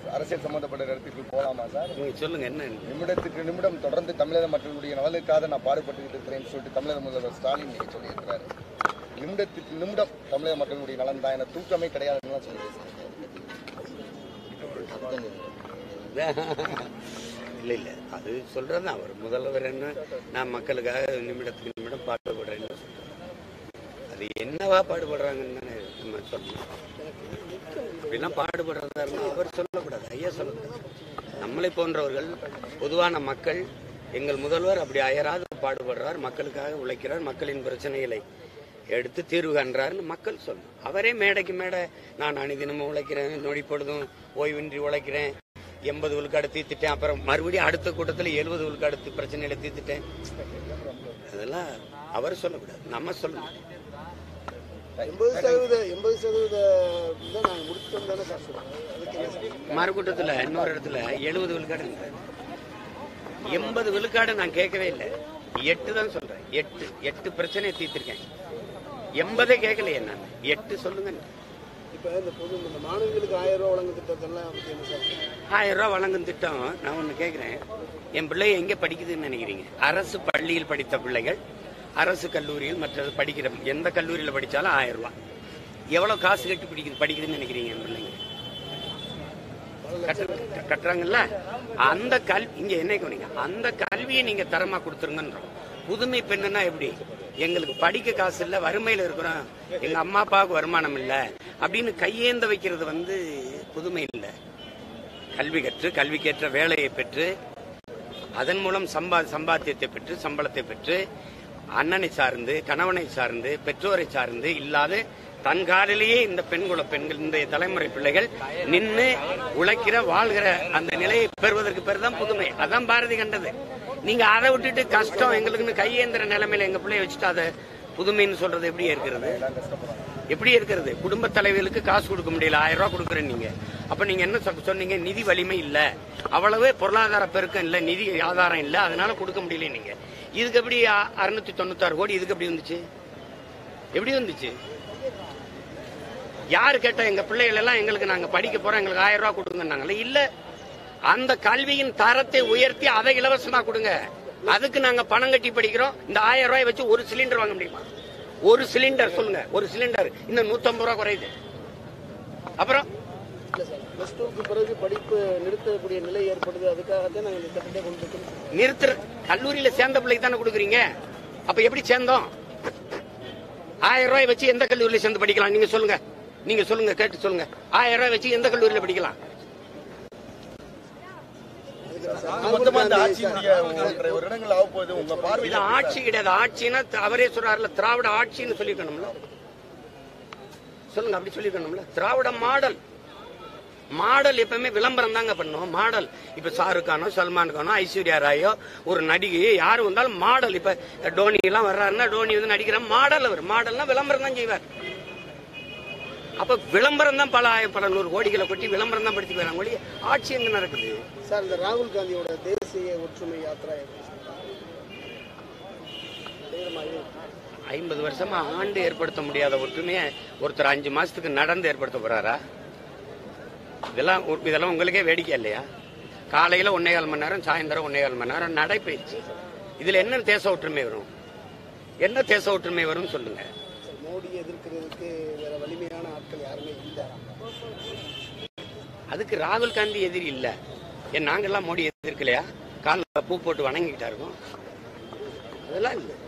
அரசியல் சம்பந்தப்பட்ட இடத்துக்கு போலாமா சார் நீங்க சொல்லுங்க என்ன நிமிடத்துக்கு நிமிடம் தொடர்ந்து தமிழக மக்களுடைய நலனுக்காக நான் பாடுபட்டுக்கிட்டு இருக்கிறேன்னு சொல்லிட்டு தமிழக முதல்வர் ஸ்டாலின் இன்னைக்கு சொல்லியிருக்கிறாரு நிமிடத்துக்கு நிமிடம் தமிழக மக்களுடைய நலன் தான் என தூக்கமே கிடையாதுன்னு சொல்லி இல்ல இல்ல அது சொல்றது அவர் முதல்வர் என்ன நான் மக்களுக்காக நிமிடத்துக்கு நிமிடம் பாடுபடுறேன்னு சொல்றேன் அது என்னவா பாடுபடுறாங்கன்னு தானே நம்ம சொல்லணும் அப்படிலாம் பாடுபடுறதா இருந்தா அவர் சொல்லக்கூடாது ஐயா சொல்லக்கூடாது நம்மளை போன்றவர்கள் பொதுவான மக்கள் எங்கள் முதல்வர் அப்படி அயராது பாடுபடுறார் மக்களுக்காக உழைக்கிறார் மக்களின் பிரச்சனைகளை எடுத்து தீர்வு காண்றாருன்னு மக்கள் சொல்லணும் அவரே மேடைக்கு மேடை நான் அணிதினமும் உழைக்கிறேன் நொடி பொழுதும் ஓய்வின்றி உழைக்கிறேன் எண்பது விழுக்காடு தீர்த்துட்டேன் அப்புறம் மறுபடியும் அடுத்த கூட்டத்தில் எழுபது விழுக்காடு பிரச்சனைகளை தீர்த்துட்டேன் அதெல்லாம் அவர் சொல்லக்கூடாது நம்ம சொல்லணும் எண்பது சதவீத எண்பது சதவீத இதை நாங்கள் முடிச்சிட்டோம் தானே சார் சொல்றோம் அதுக்கு என்ன சார் மறுக்கூட்டத்தில் இன்னொரு இடத்துல எழுபது விழுக்காடு எண்பது விழுக்காடு நான் கேட்கவே இல்லை எட்டு தான் சொல்றேன் எட்டு எட்டு பிரச்சனையை தீர்த்திருக்கேன் எண்பதே கேட்கலையே நான் எட்டு சொல்லுங்க இப்போ இந்த பொது இந்த மாணவிகளுக்கு ஆயிரம் ரூபா வழங்கும் திட்டத்தெல்லாம் பற்றி என்ன சார் ஆயிரம் ரூபாய் வழங்கும் திட்டம் நான் ஒன்று கேட்குறேன் என் பிள்ளை எங்கே படிக்குதுன்னு நினைக்கிறீங்க அரசு பள்ளியில் படித்த பிள்ளைகள் அரசு கல்லூரியில் மற்றது படிக்கிற எந்த கல்லூரியில் படித்தாலும் ஆயிரம் ரூபாய் எவ்வளோ காசு கட்டி படிக்குது படிக்குதுன்னு நினைக்கிறீங்க என் பிள்ளைங்க கட்டு- கட்டுறாங்கல்ல அந்த கல் இங்க என்ன கவனிங்க அந்த கல்வியை நீங்க தரமா கொடுத்துருங்கன்றோம் புதுமை பெண்ணுன்னா எப்படி எங்களுக்கு படிக்க காசு இல்ல வறுமையில இருக்கிறோம் எங்க அம்மா அப்பாவுக்கு வருமானம் இல்ல அப்படின்னு கையேந்த வைக்கிறது வந்து புதுமை இல்லை கல்வி கற்று கல்விக்கேற்ற வேலையை பெற்று அதன் மூலம் சம்பா சம்பாத்தியத்தை பெற்று சம்பளத்தை பெற்று அண்ணனை சார்ந்து கணவனை சார்ந்து பெற்றோரை சார்ந்து இல்லாத தன் காலிலேயே இந்த பெண்குல பெண்கள் இந்த தலைமுறை பிள்ளைகள் நின்று உழைக்கிற வாழ்கிற அந்த நிலையை பெறுவதற்கு பேர் தான் புதுமை அதான் பாரதி கண்டது நீங்க அதை விட்டுட்டு கஷ்டம் எங்களுக்குன்னு கையேந்திர நிலைமையில எங்க பிள்ளைய வச்சுட்டு அதை புதுமைன்னு சொல்றது எப்படி இருக்கிறது எப்படி இருக்கிறது குடும்ப தலைவர்களுக்கு காசு கொடுக்க முடியல ஆயிரம் ரூபாய் கொடுக்குறேன் நீங்க அப்ப நீங்க என்ன சொ- சொன்னீங்க நிதி வலிமை இல்ல அவ்வளவு பொருளாதார பெருக்கம் இல்ல நிதி ஆதாரம் இல்ல அதனால கொடுக்க முடியல நீங்க இதுக்கு எப்படி அ- அறுநூத்தி தொண்ணூத்தாறு கோடி இதுக்கு எப்படி வந்துச்சு எப்படி வந்துச்சு யாரு கேட்டா எங்க பிள்ளைகள் எல்லாம் எங்களுக்கு நாங்க படிக்க போறோம் எங்களுக்கு ஆயிரம் ரூபாய் கொடுங்கன்னாங்கல்ல இல்ல அந்த கல்வியின் தரத்தை உயர்த்தி அதை இலவசமா கொடுங்க அதுக்கு நாங்க பணம் கட்டி படிக்கிறோம் இந்த ஆயிரம் ரூபாய் வச்சு ஒரு சிலிண்டர் வாங்க முடியுமா ஒரு சிலிண்டர் சொல்லுங்க ஒரு சிலிண்டர் இன்னும் நூத்தம்பது ரூபா குறையுது அப்புறம் இல்லை சார் ப்ளஸ் டூக்கு பிறகு படிப்பு நிறுத்தக்கூடிய நிலை ஏற்படுது அதுக்காகத்தான் நாங்கள் இந்த திட்டத்தை கொண்டு இருக்கோம் நிறுத்துற கல்லூரியில சேர்ந்த பிள்ளைக்கு தானே கொடுக்குறீங்க அப்ப எப்படி சேர்ந்தோம் ஆயிரம் ரூபாய் வச்சு எந்த கல்லூரியில சேர்ந்து படிக்கலாம் நீங்க சொல்லுங்க நீங்க சொல்லுங்க கேட்டு சொல்லுங்க ஆயிரம் ரூபாய் வச்சு எந்த கல்லூரியில படிக்கலாம் மொத்தமா இந்த ஆட்சியினுடைய ஒன்றரை வருடங்கள் ஆக போகுது உங்க இது பார்வையில ஆட்சி கிடையாது ஆட்சின்னா த- அவரே சொல்றாருல திராவிட ஆட்சின்னு சொல்லிருக்கணும்ல சொல்லுங்க அப்படி சொல்லிருக்கணும்ல திராவிட மாடல் மாடல் எப்பவுமே விளம்பரம் தாங்க பண்ணும் மாடல் இப்ப ஷாருக் கானோ சல்மான் கானோ ஐஸ்வர்யா ராயோ ஒரு நடிகை யாரு வந்தாலும் மாடல் இப்ப டோனி எல்லாம் வர்றாருன்னா டோனி வந்து நடிக்கிற மாடல் அவர் மாடல்னா விளம்பரம் தான் செய்வார் அப்ப விளம்பரம் தான் பல ஆயிரம் பல நூறு கோடிகளை கொட்டி விளம்பரம் தான் படுத்தி போயிடறாங்க ஒழிய ஆட்சி எங்க நடக்குது சார் இந்த ராகுல் காந்தியோட தேசிய ஒற்றுமை யாத்திரா எப்படி சார்? தீவிரமாக ஐம்பது வருஷமா ஆண்டு ஏற்படுத்த முடியாத ஒற்றுமையை ஒருத்தர் அஞ்சு மாசத்துக்கு நடந்து ஏற்படுத்த போறாரா இதெல்லாம் ஒரு- இதெல்லாம் உங்களுக்கே வேடிக்கை இல்லையா காலையில ஒன்னேகால் மணி நேரம் சாயந்தரம் ஒன்னேகால் மணி நேரம் நடைபயிற்சி இதுல என்ன தேச ஒற்றுமை வரும் என்ன தேச ஒற்றுமை வரும்னு சொல்லுங்க சார், மோடியை எதிர்க்கிறதுக்கு வேற வலிமையான ஆட்கள் யாருமே இல்லை அதுக்கு ராகுல் காந்தி எதிரி இல்ல ஏன் நாங்கெல்லாம் மோடி எதிர்க்கலையா காலில் பூ போட்டு வணங்கிக்கிட்டா இருக்கோம் அதெல்லாம் இல்ல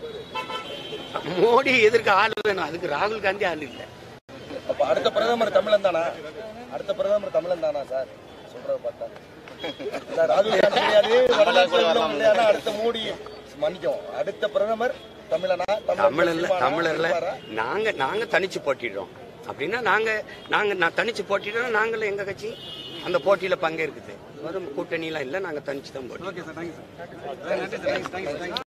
மோடி எதிர்க்க ஆள் வேணும் அதுக்கு ராகுல் காந்தி ஆள் இல்லை அப்ப அடுத்த பிரதமர் தமிழன் தானா அடுத்த பிரதமர் தமிழன் தானா சார் சொல்றத பார்த்தா இல்ல, ராகுல் காந்தி கிடையாது வடநாட்டுல உள்ளவங்க இல்லையானா அடுத்த மோடி மன்னிக்கும் அடுத்த பிரதமர் தமிழனா தமிழர்ல சீமானா? தமிழர்ல இருப்பாரா? நாங்க நாங்க தனிச்சு போட்டிடுறோம் அப்படின்னா நாங்க நாங்க நான் தனிச்சு போட்டிடுறோம் நாங்களும் எங்க கட்சி அந்த போட்டியில பங்கேற்குது வரும் கூட்டணிலாம் இல்ல நாங்க தனிச்சு தான் போட்டி